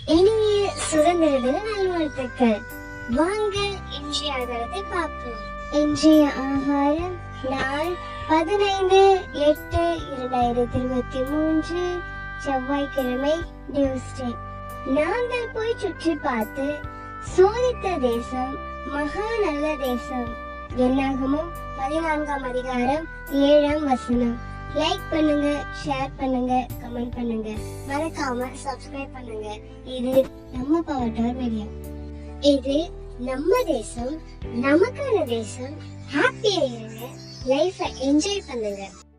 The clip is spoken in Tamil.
இனிய சுதந்திர தின நல்வாழ்த்துக்கள் வாங்க இன்றைய ஆதாரத்தை பார்ப்போம் இன்றைய ஆகாரம் நாள் பதினைந்து எட்டு இரண்டாயிரத்தி இருபத்தி மூன்று செவ்வாய்க்கிழமை டியூஸ்டே நாங்கள் போய் சுற்றி பார்த்து சோதித்த தேசம் மகா நல்ல தேசம் என்னாகமும் பதினான்காம் அதிகாரம் ஏழாம் வசனம் லைக் பண்ணுங்க ஷேர் பண்ணுங்க கமெண்ட் பண்ணுங்க மறக்காம சப்ஸ்கிரைப் பண்ணுங்க இது நம்ம பவர் டவர் மீடியா இது நம்ம தேசம் நமக்கான தேசம் ஹாப்பியா இருங்க லைஃபை என்ஜாய் பண்ணுங்க